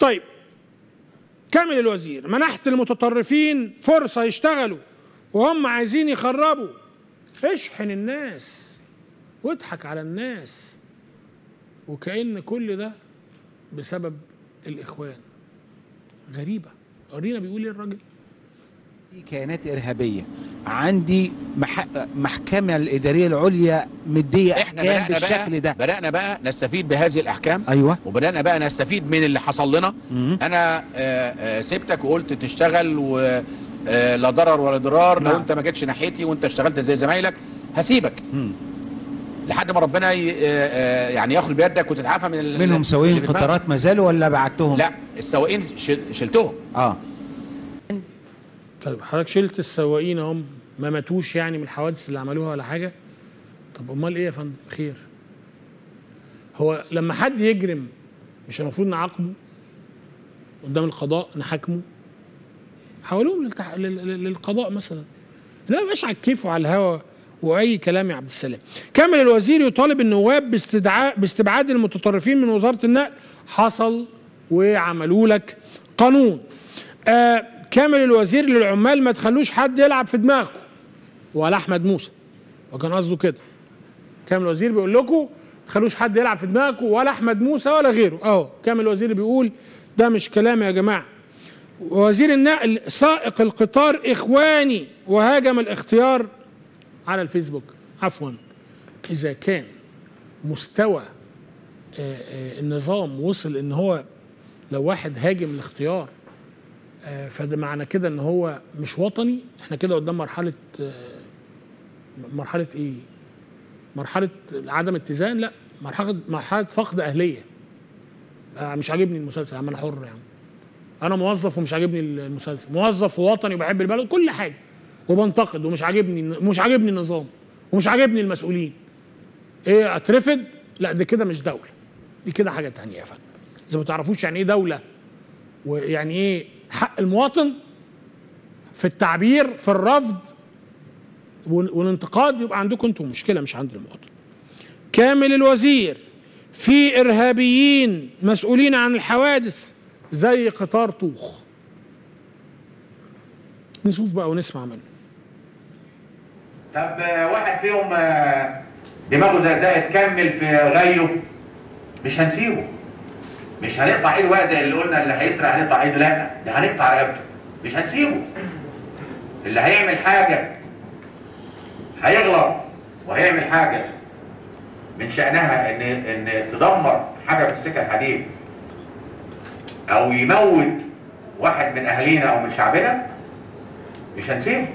طيب كامل الوزير منحت المتطرفين فرصة يشتغلوا وهم عايزين يخربوا اشحن الناس واضحك على الناس وكأن كل ده بسبب الإخوان غريبة ورينا بيقول ايه الراجل دي كيانات إرهابية عندي مح... محكمة الإدارية العليا مدية احنا أحكام بدأنا بالشكل بقى ده بدأنا بقى نستفيد بهذه الأحكام أيوة وبدأنا بقى نستفيد من اللي حصل لنا أنا آه، آه، سبتك وقلت تشتغل ولا ضرر ولا ضرار لو نعم. أنت ما جيتش ناحيتي وأنت اشتغلت زي زمايلك هسيبك مم. لحد ما ربنا ي- آه، آه، يعني ياخد بيدك وتتعافى من ال- منهم سواقين اللي في دماغك. قطارات ما زالوا ولا بعتهم؟ لا السواقين شل- شلتهم اه طيب حضرتك شلت السواقين هم ما ماتوش يعني من الحوادث اللي عملوها ولا حاجه طب امال ايه يا فندم خير هو لما حد يجرم مش المفروض نعاقبه قدام القضاء نحاكمه حولوهم للتح... لل... لل- للقضاء مثلا لا مش على الكيف وعلى الهوا واي كلام يا عبد السلام كامل الوزير يطالب النواب باستدعاء باستبعاد المتطرفين من وزاره النقل حصل وعملوا لك قانون آه كامل الوزير للعمال ما تخلوش حد يلعب في دماغكم ولا احمد موسى وكان قصده كده كامل الوزير بيقول لكم ما تخلوش حد يلعب في دماغكم ولا احمد موسى ولا غيره اهو كامل الوزير بيقول ده مش كلام يا جماعه وزير النقل سائق القطار اخواني وهاجم الاختيار على الفيسبوك عفوا اذا كان مستوى آه، آه، النظام وصل ان هو لو واحد هاجم الاختيار آه، فده معنى كده ان هو مش وطني احنا كده قدام مرحله آه، مرحله ايه مرحله عدم اتزان لا مرحله مرحله فقد اهليه آه، مش عاجبني المسلسل يا عم انا حر يا عم انا موظف ومش عاجبني المسلسل موظف ووطني وبحب البلد كل حاجه وبنتقد ومش عاجبني مش عاجبني النظام ومش عاجبني المسؤولين ايه اترفد لا دي كده مش دوله دي كده حاجه تانية يا فندم اذا ما تعرفوش يعني ايه دوله ويعني ايه حق المواطن في التعبير في الرفض وال- والانتقاد يبقى عندكم انتم مشكله مش عند المواطن كامل الوزير في ارهابيين مسؤولين عن الحوادث زي قطار طوخ نشوف بقى ونسمع منه طب آه، واحد فيهم آه، دماغه زي زي تكمل في غيه مش هنسيبه مش هنقطع ايده بقى زي اللي قلنا اللي هيسرق هنقطع ايده لا ده هنقطع رقبته مش هنسيبه اللي هيعمل حاجه هيغلط وهيعمل حاجه من شأنها ان ان تدمر حاجه في السكه الحديد او يموت واحد من اهالينا او من شعبنا مش هنسيبه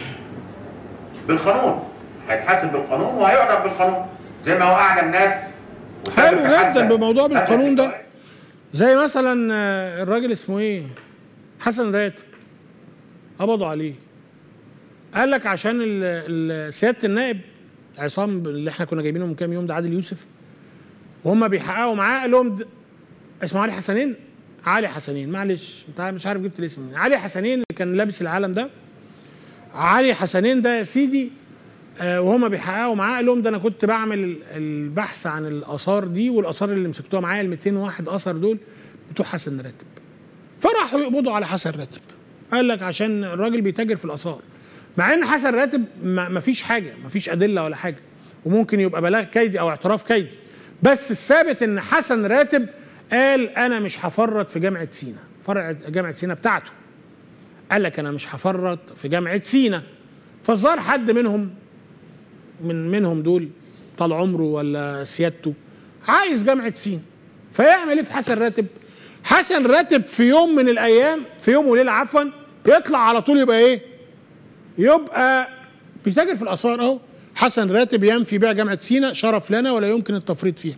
بالقانون هيتحاسب بالقانون وهيعرف بالقانون زي ما هو اعلم ناس وسبب حلو في جدا حادثة. بموضوع قتل بالقانون ده. الجوائز. زي مثلا آه، الراجل اسمه ايه حسن راتب قبضوا عليه قال لك عشان ال- ال- سياده النائب عصام اللي احنا كنا جايبينه من كام يوم ده عادل يوسف وهم بيحققوا معاه قال لهم د- اسمه علي حسنين علي حسنين معلش انت مش عارف جبت الاسم منين علي حسنين اللي كان لابس العالم ده علي حسنين ده يا سيدي آه، وهما بيحققوا معاه قال لهم ده انا كنت بعمل ال- البحث عن الاثار دي والاثار اللي مسكتوها معايا ال 201 اثر دول بتوع حسن راتب فراحوا يقبضوا على حسن راتب قال لك عشان الراجل بيتاجر في الاثار مع ان حسن راتب ما ما فيش حاجه ما فيش ادله ولا حاجه وممكن يبقى بلاغ كيدي او اعتراف كيدي بس الثابت ان حسن راتب قال انا مش هفرط في جامعه سينا فرع جامعه سينا بتاعته قال لك انا مش هفرط في جامعه سينا فالظاهر حد منهم من منهم دول طال عمره ولا سيادته عايز جامعه سينا فيعمل ايه في حسن راتب حسن راتب في يوم من الايام في يوم وليله عفوا يطلع على طول يبقى ايه يبقى بيتاجر في الاثار اهو حسن راتب ينفي بيع جامعه سينا شرف لنا ولا يمكن التفريط فيها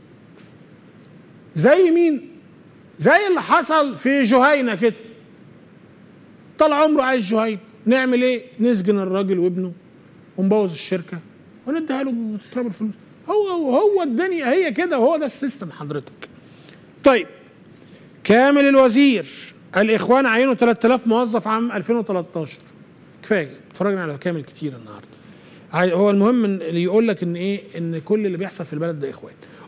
زي مين زي اللي حصل في جهينه كده طال عمره عايز جهينه نعمل ايه نسجن الراجل وابنه ونبوظ الشركه ونديها له تراب الفلوس هو هو هو الدنيا هي كده وهو ده السيستم حضرتك طيب كامل الوزير الاخوان عينوا 3000 موظف عام 2013 كفايه اتفرجنا على كامل كتير النهارده عاي- هو المهم إن اللي يقول لك ان ايه ان كل اللي بيحصل في البلد ده اخوان